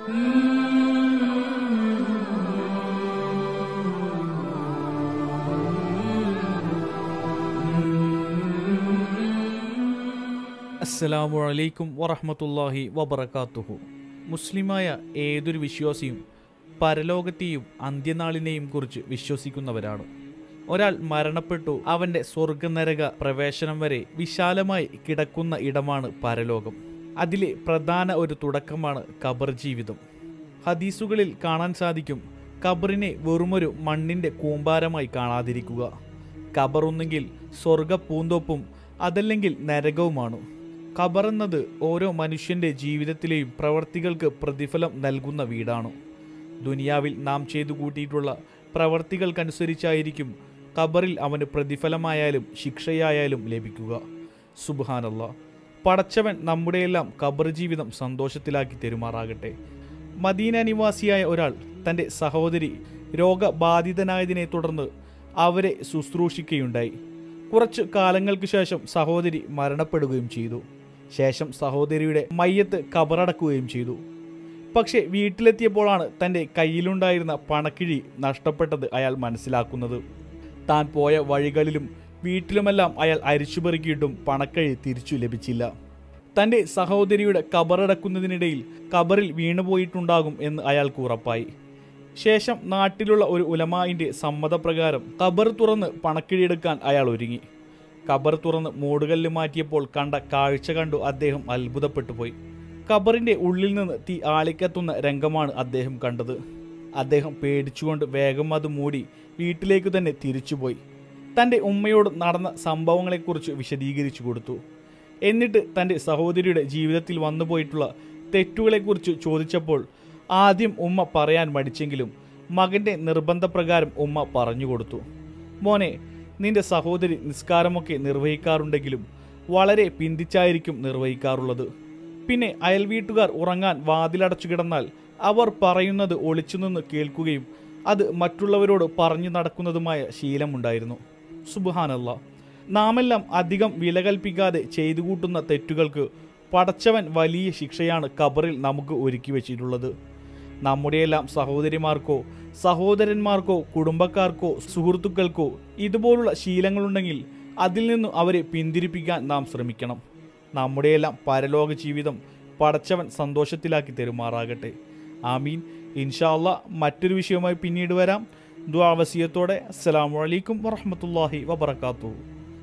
അസ്സലാമു അലൈക്കും വറഹ്മത്തുള്ളാഹി വബറകാതുഹു മുസ്ലിമായ ഏതൊരു വിശ്വാസിയും പരലോകത്തെയും അന്ത്യനാളിനെയും കുറിച്ച് വിശ്വസിക്കുന്നവരാണ് ഒരാൾ മരണപ്പെട്ടു അവൻ്റെ സ്വർഗനരക പ്രവേശനം വരെ വിശാലമായി കിടക്കുന്ന ഇടമാണ് പരലോകം അതിലെ പ്രധാന ഒരു തുടക്കമാണ് ഖബർ ജീവിതം ഹദീസുകളിൽ കാണാൻ സാധിക്കും ഖബറിനെ വെറുമൊരു മണ്ണിൻ്റെ കൂമ്പാരമായി കാണാതിരിക്കുക ഖബർ ഒന്നെങ്കിൽ സ്വർഗ പൂന്തോപ്പും അതല്ലെങ്കിൽ നരകവുമാണ് ഖബർ എന്നത് ഓരോ മനുഷ്യന്റെ ജീവിതത്തിലെയും പ്രവർത്തികൾക്ക് പ്രതിഫലം നൽകുന്ന വീടാണ് ദുനിയാവിൽ നാം ചെയ്തു കൂട്ടിയിട്ടുള്ള പ്രവർത്തികൾക്കനുസരിച്ചായിരിക്കും ഖബറിൽ അവന് പ്രതിഫലമായാലും ശിക്ഷയായാലും ലഭിക്കുക സുബാനല്ല പടച്ചവൻ നമ്മുടെയെല്ലാം ഖബർ ജീവിതം സന്തോഷത്തിലാക്കി തെരുമാറാകട്ടെ മദീന നിവാസിയായ ഒരാൾ തൻ്റെ സഹോദരി രോഗബാധിതനായതിനെ തുടർന്ന് അവരെ ശുശ്രൂഷിക്കുകയുണ്ടായി കുറച്ച് കാലങ്ങൾക്ക് ശേഷം സഹോദരി മരണപ്പെടുകയും ചെയ്തു ശേഷം സഹോദരിയുടെ മയ്യത്ത് കബറടക്കുകയും ചെയ്തു പക്ഷേ വീട്ടിലെത്തിയപ്പോഴാണ് തൻ്റെ കയ്യിലുണ്ടായിരുന്ന പണക്കിഴി നഷ്ടപ്പെട്ടത് അയാൾ മനസ്സിലാക്കുന്നത് താൻ പോയ വഴികളിലും വീട്ടിലുമെല്ലാം അയാൾ അരിച്ചുപെറുക്കിയിട്ടും പണക്കഴി തിരിച്ചു ലഭിച്ചില്ല തൻ്റെ സഹോദരിയുടെ കബറടക്കുന്നതിനിടയിൽ കബറിൽ വീണുപോയിട്ടുണ്ടാകും എന്ന് അയാൾക്ക് ഉറപ്പായി ശേഷം നാട്ടിലുള്ള ഒരു ഉലമായിൻ്റെ സമ്മതപ്രകാരം കബർ തുറന്ന് പണക്കിഴിയെടുക്കാൻ അയാൾ ഒരുങ്ങി കബർ തുറന്ന് മൂടുകല്ല് മാറ്റിയപ്പോൾ കണ്ട കാഴ്ച കണ്ടു അദ്ദേഹം അത്ഭുതപ്പെട്ടു പോയി കബറിന്റെ ഉള്ളിൽ നിന്ന് തീ ആളിക്കത്തുന്ന രംഗമാണ് അദ്ദേഹം കണ്ടത് അദ്ദേഹം പേടിച്ചുകൊണ്ട് വേഗം അത് മൂടി വീട്ടിലേക്ക് തന്നെ തിരിച്ചുപോയി തൻ്റെ ഉമ്മയോട് നടന്ന സംഭവങ്ങളെക്കുറിച്ച് വിശദീകരിച്ചു കൊടുത്തു എന്നിട്ട് തൻ്റെ സഹോദരിയുടെ ജീവിതത്തിൽ വന്നുപോയിട്ടുള്ള തെറ്റുകളെക്കുറിച്ച് ചോദിച്ചപ്പോൾ ആദ്യം ഉമ്മ പറയാൻ മടിച്ചെങ്കിലും മകന്റെ നിർബന്ധപ്രകാരം ഉമ്മ പറഞ്ഞു കൊടുത്തു മോനെ നിന്റെ സഹോദരി നിസ്കാരമൊക്കെ നിർവഹിക്കാറുണ്ടെങ്കിലും വളരെ പിന്തിച്ചായിരിക്കും നിർവഹിക്കാറുള്ളത് പിന്നെ അയൽവീട്ടുകാർ ഉറങ്ങാൻ വാതിലടച്ചു കിടന്നാൽ അവർ പറയുന്നത് ഒളിച്ചുനിന്ന് കേൾക്കുകയും അത് മറ്റുള്ളവരോട് പറഞ്ഞു നടക്കുന്നതുമായ ശീലമുണ്ടായിരുന്നു സുബാനല്ല നാമെല്ലാം അധികം വില കൽപ്പിക്കാതെ ചെയ്തു കൂട്ടുന്ന തെറ്റുകൾക്ക് പടച്ചവൻ വലിയ ശിക്ഷയാണ് ഖബറിൽ നമുക്ക് ഒരുക്കി വെച്ചിട്ടുള്ളത് നമ്മുടെയെല്ലാം സഹോദരിമാർക്കോ സഹോദരന്മാർക്കോ കുടുംബക്കാർക്കോ സുഹൃത്തുക്കൾക്കോ ഇതുപോലുള്ള ശീലങ്ങളുണ്ടെങ്കിൽ അതിൽ നിന്നും അവരെ പിന്തിരിപ്പിക്കാൻ നാം ശ്രമിക്കണം നമ്മുടെയെല്ലാം പരലോക ജീവിതം പടച്ചവൻ സന്തോഷത്തിലാക്കി തെരുമാറാകട്ടെ ആമീൻ ഇൻഷാല്ല മറ്റൊരു വിഷയവുമായി പിന്നീട് വരാം ദ്വാവസീയത്തോടെ അസ്സലാമു അലൈക്കും വറഹമത്തല്ലാഹി വബർക്കാത്തു